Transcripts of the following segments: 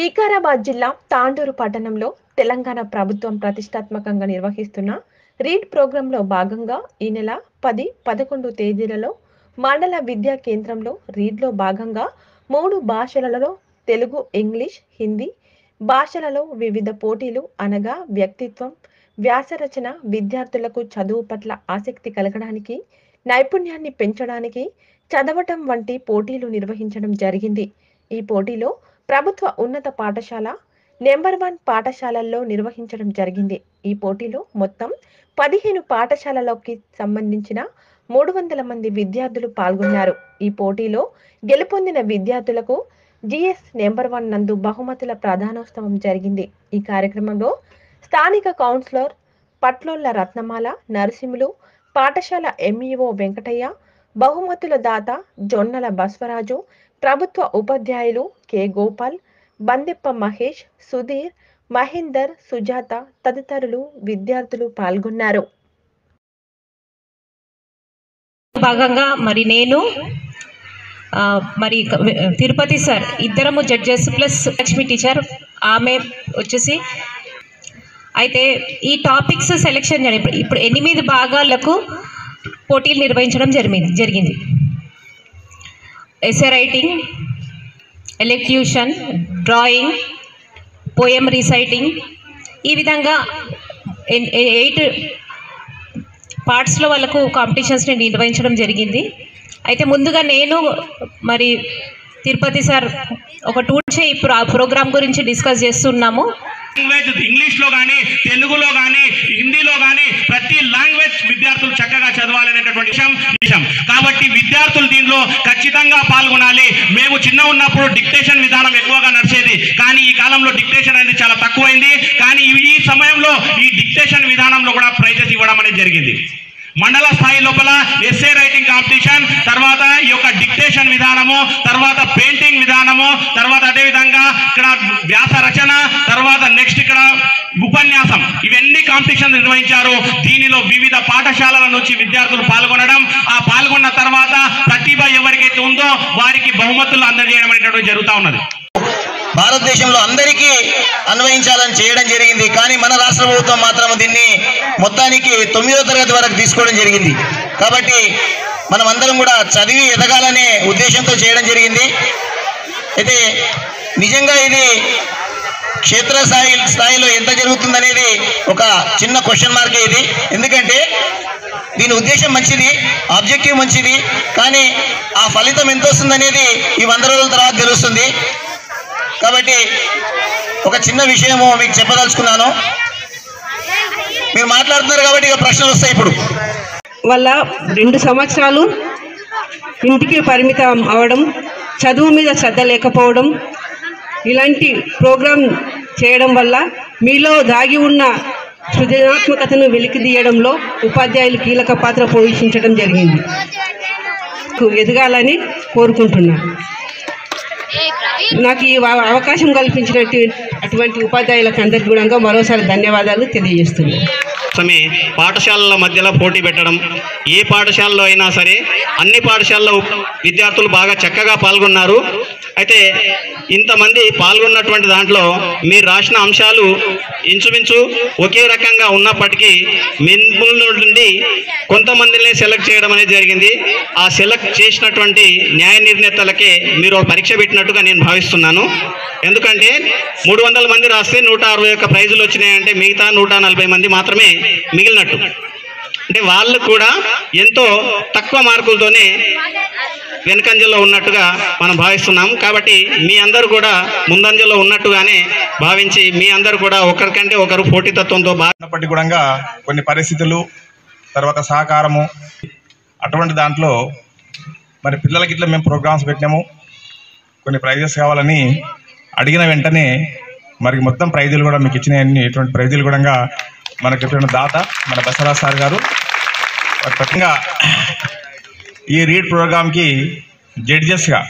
వికారాబాద్ జిల్లా తాండూరు పట్టణంలో తెలంగాణ ప్రభుత్వం ప్రతిష్టాత్మకంగా నిర్వహిస్తున్న రీడ్ ప్రోగ్రాంలో భాగంగా ఈ నెల పది పదకొండు తేదీలలో మండల విద్యా కేంద్రంలో రీడ్లో భాగంగా మూడు భాషలలో తెలుగు ఇంగ్లీష్ హిందీ భాషలలో వివిధ పోటీలు అనగా వ్యక్తిత్వం వ్యాసరచన విద్యార్థులకు చదువు పట్ల ఆసక్తి కలగడానికి నైపుణ్యాన్ని పెంచడానికి చదవటం వంటి పోటీలు నిర్వహించడం జరిగింది ఈ పోటీలో ప్రభుత్వ ఉన్నత పాఠశాల నెంబర్ వన్ పాఠశాలల్లో నిర్వహించడం జరిగింది ఈ పోటీలో మొత్తం పదిహేను పాఠశాలలోకి సంబంధించిన మూడు వందల మంది విద్యార్థులు పాల్గొన్నారు ఈ పోటీలో గెలుపొందిన విద్యార్థులకు జిఎస్ నెంబర్ వన్ నందు బహుమతుల ప్రధానోత్సవం జరిగింది ఈ కార్యక్రమంలో స్థానిక కౌన్సిలర్ పట్లోళ్ల రత్నమాల నరసింహులు పాఠశాల ఎంఈఓ వెంకటయ్య బహుమతుల దాత జొన్నల బస్వరాజు ప్రభుత్వ ఉపాధ్యాయులు కె గోపాల్ బందెప్ప మహేష్ సుధీర్ మహేందర్ సుజాత తదితరులు విద్యార్థులు పాల్గొన్నారు భాగంగా మరి నేను ఆ, మరి క- తిరుపతి సార్ ఇద్దరము జడ్జెస్ ప్లస్ లక్ష్మి టీచర్ ఆమె వచ్చేసి అయితే ఈ టాపిక్స్ సెలెక్షన్ జరిగి ఇప్పుడు- ఇప్పుడు ఎనిమిది భాగాలకు పోటీలు నిర్వహించడం జరిగింది జరిగింది essay writing elocution drawing poem reciting ఈ విధంగా ఎన్- ఎ- ఎయిట్ పార్ట్స్లో వాళ్ళకు కాంపిటీషన్స్ని నిర్వహించడం జరిగింది అయితే ముందుగా నేను మరి తిరుపతి సార్ ఒక టూ డేస్ ఈ ప్రో ప్రోగ్రామ్ గురించి డిస్కస్ చేస్తున్నాము లాంగ్వేజ్ ఇంగ్లీష్లో కానీ తెలుగులో కానీ హిందీలో కానీ ప్రతి లాంగ్వేజ్ విద్యార్థులు చక్కగా చదవాలనేటటువంటి విషయం విషయం కాబట్టి విద్యార్థులు దీనిలో ఖచ్చితంగా పాల్గొనాలి మేము చిన్న ఉన్నప్పుడు డిక్టేషన్ విధానం ఎక్కువగా నడిచేది కానీ ఈ కాలంలో డిక్టేషన్ అనేది చాలా తక్కువైంది కానీ ఈ- ఈ సమయంలో ఈ డిక్టేషన్ విధానంలో కూడా ప్రైజెస్ ఇవ్వడం అనేది జరిగింది మండల స్థాయి లోపల ఎస్ఏ రైటింగ్ కాంపిటీషన్ తర్వాత ఈ యొక్క డిక్టేషన్ విధానము తర్వాత పెయింటింగ్ విధానము తర్వాత అదే విధంగా ఇక్కడ వ్యాస రచన తర్వాత నెక్స్ట్ ఇక్కడ ఉపన్యాసం ఇవన్నీ కాంపిటీషన్ నిర్వహించారు దీనిలో వివిధ పాఠశాలల నుంచి విద్యార్థులు పాల్గొనడం ఆ పాల్గొన్న తర్వాత ప్రతిభ ఎవరికైతే ఉందో వారికి బహుమతులు అందజేయడం అనేటువంటి జరుగుతూ ఉన్నది భారతదేశంలో అందరికీ అన్వయించాలని చేయడం జరిగింది కానీ మన రాష్ట్ర ప్రభుత్వం మాత్రం దీన్ని మొత్తానికి తొమ్మిదో తరగతి వరకు తీసుకోవడం జరిగింది కాబట్టి మనం అందరం కూడా చదివి ఎదగాలనే ఉద్దేశంతో చేయడం జరిగింది అయితే నిజంగా ఇది క్షేత్రస్థాయి స్థాయిలో ఎంత జరుగుతుందనేది ఒక చిన్న క్వశ్చన్ మార్కే ఇది ఎందుకంటే దీని ఉద్దేశం మంచిది ఆబ్జెక్టివ్ మంచిది కానీ ఆ ఫలితం ఎంత వస్తుందనేది ఈ వంద రోజుల తర్వాత తెలుస్తుంది కాబట్టి ఒక చిన్న విషయము మీకు చెప్పదలుచుకున్నాను మీరు మాట్లాడుతున్నారు కాబట్టి ఇక ప్రశ్నలు వస్తాయి ఇప్పుడు వల్ల రెండు సంవత్సరాలు ఇంటికి పరిమితం అవడం చదువు మీద శ్రద్ధ లేకపోవడం ఇలాంటి ప్రోగ్రాం చేయడం వల్ల మీలో దాగి ఉన్న సృజనాత్మకతను వెలికితీయడంలో ఉపాధ్యాయులు కీలక పాత్ర పోషించడం జరిగింది ఎదగాలని కోరుకుంటున్నాను నాకు ఈ అవ- అవకాశం కల్పించినట్టు అటువంటి ఉపాధ్యాయులకు అందరికీ కూడా మరోసారి ధన్యవాదాలు తెలియజేస్తున్నాను కోసమే పాఠశాలల మధ్యలో పోటీ పెట్టడం ఏ పాఠశాలలో అయినా సరే అన్ని పాఠశాలలో విద్యార్థులు బాగా చక్కగా పాల్గొన్నారు అయితే ఇంతమంది పాల్గొన్నటువంటి దాంట్లో మీరు రాసిన అంశాలు ఇంచుమించు ఒకే రకంగా ఉన్నప్పటికీ మిమ్మల్ని నుండి కొంతమందిని సెలెక్ట్ చేయడం అనేది జరిగింది ఆ సెలెక్ట్ చేసినటువంటి న్యాయ నిర్ణేతలకే మీరు ఒక పరీక్ష పెట్టినట్టుగా నేను భావిస్తున్నాను ఎందుకంటే మూడు వందల మంది రాస్తే నూట అరవై ఒక్క ప్రైజులు వచ్చినాయంటే మిగతా నూట నలభై మంది మాత్రమే మిగిలినట్టు అంటే వాళ్ళు కూడా ఎంతో తక్కువ మార్కులతోనే వెనుకంజలో ఉన్నట్టుగా మనం భావిస్తున్నాం కాబట్టి మీ అందరూ కూడా ముందంజలో ఉన్నట్టుగానే భావించి మీ అందరూ కూడా ఒకరికంటే ఒకరు పోటీతత్వంతో బాగా ఉన్నప్పటికీ కూడా కొన్ని పరిస్థితులు తర్వాత సహకారము అటువంటి దాంట్లో మరి పిల్లలకి ఇట్లా మేము ప్రోగ్రామ్స్ పెట్టినాము కొన్ని ప్రైజెస్ కావాలని అడిగిన వెంటనే మరి మొత్తం ప్రైజులు కూడా మీకు ఇచ్చినాయన్ని ఎటువంటి ప్రైజులు కూడా మనకి ఎటువంటి దాత మన బసవరాజ్ సార్ గారు మరి ప్రత్యేకంగా ఈ రీడ్ ప్రోగ్రామ్కి జడ్జెస్గా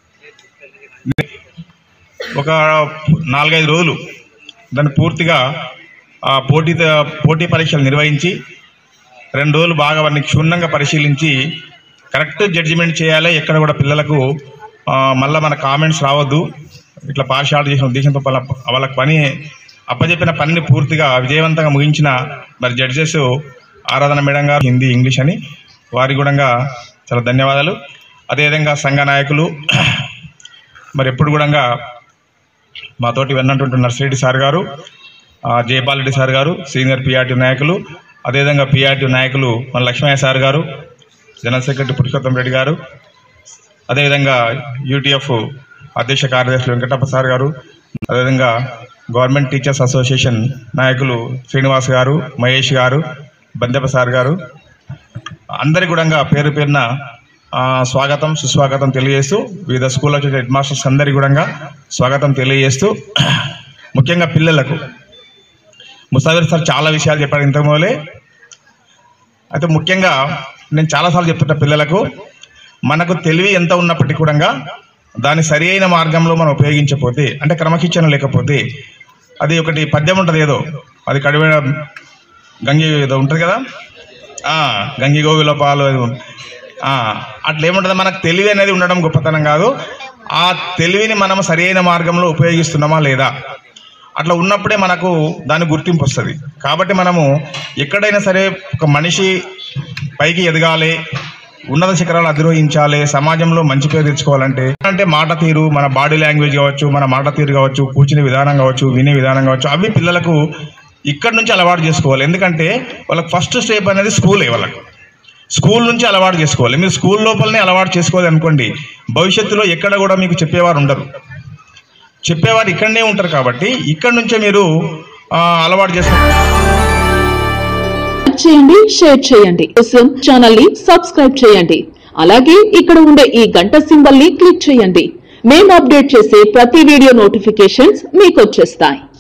ఒక నాలుగైదు రోజులు దాన్ని పూర్తిగా ఆ, పోటీ పోటీ పరీక్షలు నిర్వహించి రెండు రోజులు బాగా వారిని క్షుణ్ణంగా పరిశీలించి కరెక్ట్ జడ్జిమెంట్ చేయాలి ఎక్కడ కూడా పిల్లలకు ఆ, మళ్ళా మన కామెంట్స్ రావద్దు ఇట్లా పాఠశాల చేసిన ఉద్దేశంతో వాళ్ళ వాళ్ళకి పని అప్పచెప్పిన పనిని పూర్తిగా విజయవంతంగా ముగించిన మరి జడ్జెస్ ఆరాధన మేడం గారు హిందీ ఇంగ్లీష్ అని వారి కూడా చాలా ధన్యవాదాలు అదేవిధంగా సంఘ నాయకులు మరి ఎప్పుడు కూడా మాతోటి వెన్నటువంటి నర్సిరెడ్డి సార్ గారు ఆ, జయపాల్ రెడ్డి సార్ గారు సీనియర్ పిఆర్టీ నాయకులు అదేవిధంగా పిఆర్టీ నాయకులు మన లక్ష్మయ్య సార్ గారు జనరల్ సెక్రటరీ పురుషోత్తం రెడ్డి గారు అదేవిధంగా యూటీఎఫ్ అధ్యక్ష కార్యదర్శి వెంకటప్ప సార్ గారు అదేవిధంగా గవర్నమెంట్ టీచర్స్ అసోసియేషన్ నాయకులు శ్రీనివాస్ గారు మహేష్ గారు బందెప్ప సార్ గారు అందరి కూడా పేరు పేరున ఆ, స్వాగతం సుస్వాగతం తెలియజేస్తూ వివిధ స్కూల్లో వచ్చే హెడ్ మాస్టర్స్ అందరికీ కూడా స్వాగతం తెలియజేస్తూ ముఖ్యంగా పిల్లలకు ముసాఫిర్ సార్ చాలా విషయాలు చెప్పాడు ఇంతకు మొదలే అయితే ముఖ్యంగా నేను చాలాసార్లు చెప్తుంటా పిల్లలకు మనకు తెలివి ఎంత ఉన్నప్పటికీ కూడా దాన్ని సరి అయిన మార్గంలో మనం ఉపయోగించకపోతే అంటే క్రమశిక్షణ లేకపోతే అది ఒకటి పద్యం ఉంటుంది ఏదో అది కడివే గంగి ఏదో ఉంటుంది కదా ఆ, గంగి గోవిల పాలు అది ఉం- ఆ, అట్లా ఏముంటుంది మనకు తెలివి అనేది ఉండడం గొప్పతనం కాదు ఆ తెలివిని మనం సరి అయిన మార్గంలో ఉపయోగిస్తున్నామా లేదా అట్లా ఉన్నప్పుడే మనకు దాని గుర్తింపు వస్తుంది కాబట్టి మనము ఎక్కడైనా సరే ఒక మనిషి పైకి ఎదగాలి ఉన్నత శిఖరాలు అధిరోహించాలి సమాజంలో మంచి పేరు తెచ్చుకోవాలంటే అంటే మాట తీరు మన బాడీ లాంగ్వేజ్ కావచ్చు మన మాట తీరు కావచ్చు కూర్చునే విధానం కావచ్చు వినే విధానం కావచ్చు అవి పిల్లలకు ఇక్కడ నుంచి అలవాటు చేసుకోవాలి ఎందుకంటే వాళ్ళకి ఫస్ట్ స్టెప్ అనేది స్కూలే వాళ్ళకు స్కూల్ నుంచి అలవాటు చేసుకోవాలి మీరు స్కూల్ లోపలనే అలవాటు చేసుకోవాలి అనుకోండి భవిష్యత్తులో ఎక్కడ కూడా మీకు చెప్పేవారు ఉండరు చెప్పేవారు ఇక్కడనే ఉంటారు కాబట్టి ఇక్కడ నుంచే మీరు ఆ, అలవాటు చేసుకోవాలి లైక్ చేయండి షేర్ చేయండి కోసం ఛానల్ ని సబ్స్క్రైబ్ చేయండి అలాగే ఇక్కడ ఉండే ఈ గంట సింబల్ ని క్లిక్ చేయండి మేము అప్డేట్ చేసే ప్రతి వీడియో నోటిఫికేషన్స్ మీకు వచ్చేస్తాయి